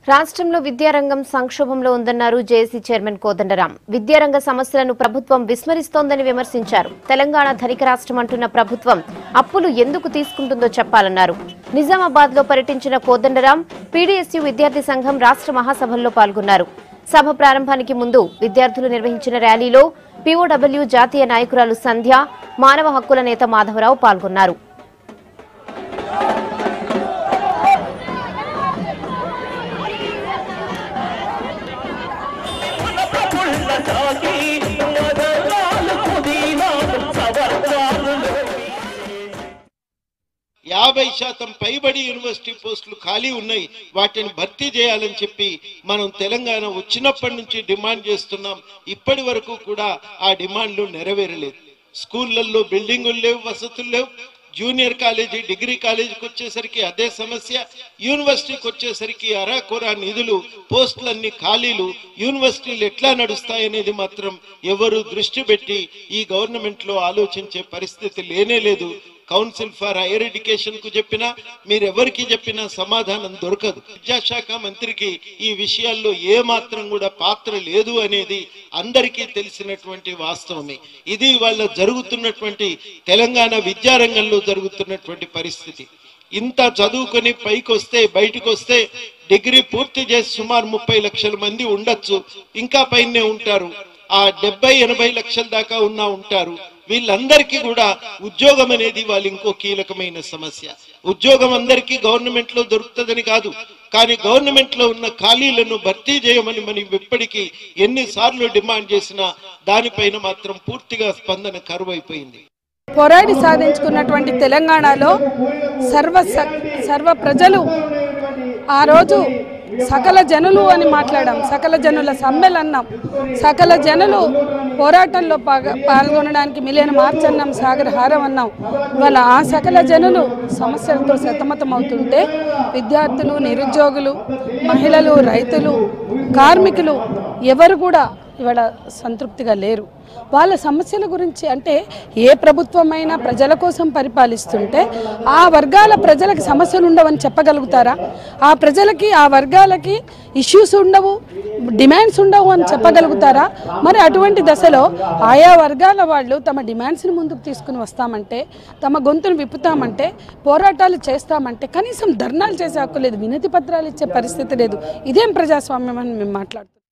రాష్ట్రంలో విద్యారంగం సంక్షోభంలో ఉందన్నారు జేఏసీ చైర్మన్ కోదండరాం విద్యారంగ సమస్యలను ప్రభుత్వం విస్మరిస్తోందని విమర్శించారు తెలంగాణ ధనిక రాష్ట్రం అంటున్న ప్రభుత్వం అప్పులు ఎందుకు తీసుకుంటుందో చెప్పాలన్నారు నిజామాబాద్ లో పర్యటించిన కోదండరాం పీడీఎస్యూ విద్యార్థి సంఘం రాష్ట్ర మహాసభల్లో పాల్గొన్నారు సభ ప్రారంభానికి ముందు విద్యార్థులు నిర్వహించిన ర్యాలీలో పీఓడబ్ల్యూ జాతీయ నాయకురాలు సంధ్య మానవ హక్కుల నేత మాధవరావు పాల్గొన్నారు పుల్ల తాకి మదనాలు పుదీనా సవర్గాలు యాభై శాతం పైబడి యూనివర్సిటీ పోస్టులు ఖాళీ ఉన్నాయి వాటిని భర్తీ చేయాలని చెప్పి మనం తెలంగాణ వచ్చినప్పటి నుంచి డిమాండ్ చేస్తున్నాం ఇప్పటి వరకు కూడా ఆ డిమాండ్లు నెరవేరలేదు స్కూళ్ళల్లో బిల్డింగులు లేవు వసతులు లేవు జూనియర్ కాలేజీ డిగ్రీ కాలేజీకి వచ్చేసరికి అదే సమస్య యూనివర్సిటీకి వచ్చేసరికి అరాకొరా నిధులు పోస్టులన్నీ ఖాళీలు యూనివర్సిటీలు ఎట్లా నడుస్తాయనేది మాత్రం ఎవరు దృష్టి పెట్టి ఈ గవర్నమెంట్ లో ఆలోచించే పరిస్థితి లేనే లేదు కౌన్సిల్ ఫర్ హైయర్ ఎడ్యుకేషన్ కు చెప్పినా మీరు ఎవరికి చెప్పినా సమాధానం దొరకదు విద్యాశాఖ మంత్రికి ఈ విషయాల్లో ఏ మాత్రం కూడా పాత్ర లేదు అనేది అందరికీ తెలిసినటువంటి వాస్తవమే ఇది వాళ్ళ జరుగుతున్నటువంటి తెలంగాణ విద్యారంగంలో జరుగుతున్నటువంటి పరిస్థితి ఇంత చదువుకొని పైకి వస్తే బయటకు వస్తే డిగ్రీ పూర్తి చేసి సుమారు ముప్పై లక్షల మంది ఉండొచ్చు ఇంకా పైనే ఉంటారు ఆ డెబ్బై ఎనభై లక్షల దాకా ఉన్నా ఉంటారు వీళ్ళందరికీ కూడా ఉద్యోగం అనేది వాళ్ళు ఇంకో కీలకమైన సమస్య ఉద్యోగం అందరికీ గవర్నమెంట్ లో దొరుకుతుందని కాదు కానీ గవర్నమెంట్ లో ఉన్న ఖాళీలను భర్తీ చేయమని మనం ఇప్పటికీ ఎన్నిసార్లు డిమాండ్ చేసినా దానిపైన మాత్రం పూర్తిగా స్పందన కరువైపోయింది పోరాడి సాధించుకున్నటువంటి తెలంగాణలో సర్వ స- సర్వ ప్రజలు ఆ రోజు సకల జనులు అని మాట్లాడాం సకల జనుల సమ్మెలు అన్నాం సకల జనులు పోరాటంలో పాగ- పాల్గొనడానికి మిలియన్ మార్చ్ అన్నాం సాగర్ హారం అన్నాం ఇవాళ ఆ సకల జనులు సమస్యలతో సతమతం అవుతుంటే విద్యార్థులు నిరుద్యోగులు మహిళలు రైతులు కార్మికులు ఎవరు కూడా ఇవాళ సంతృప్తిగా లేరు వాళ్ళ సమస్యల గురించి అంటే ఏ ప్రభుత్వమైనా ప్రజల కోసం పరిపాలిస్తుంటే ఆ వర్గాల ప్రజలకు సమస్యలు ఉండవని చెప్పగలుగుతారా ఆ ప్రజలకి ఆ వర్గాలకి ఇష్యూస్ ఉండవు డిమాండ్స్ ఉండవు అని చెప్పగలుగుతారా మరి అటువంటి దశలో ఆయా వర్గాల వాళ్ళు తమ డిమాండ్స్ని ముందుకు తీసుకుని వస్తామంటే తమ గొంతును విప్పుతామంటే పోరాటాలు చేస్తామంటే కనీసం ధర్నాలు చేసే హక్కు లేదు వినతి పత్రాలు ఇచ్చే పరిస్థితి లేదు ఇదేం ప్రజాస్వామ్యం అని మేము మాట్లాడుతున్నాం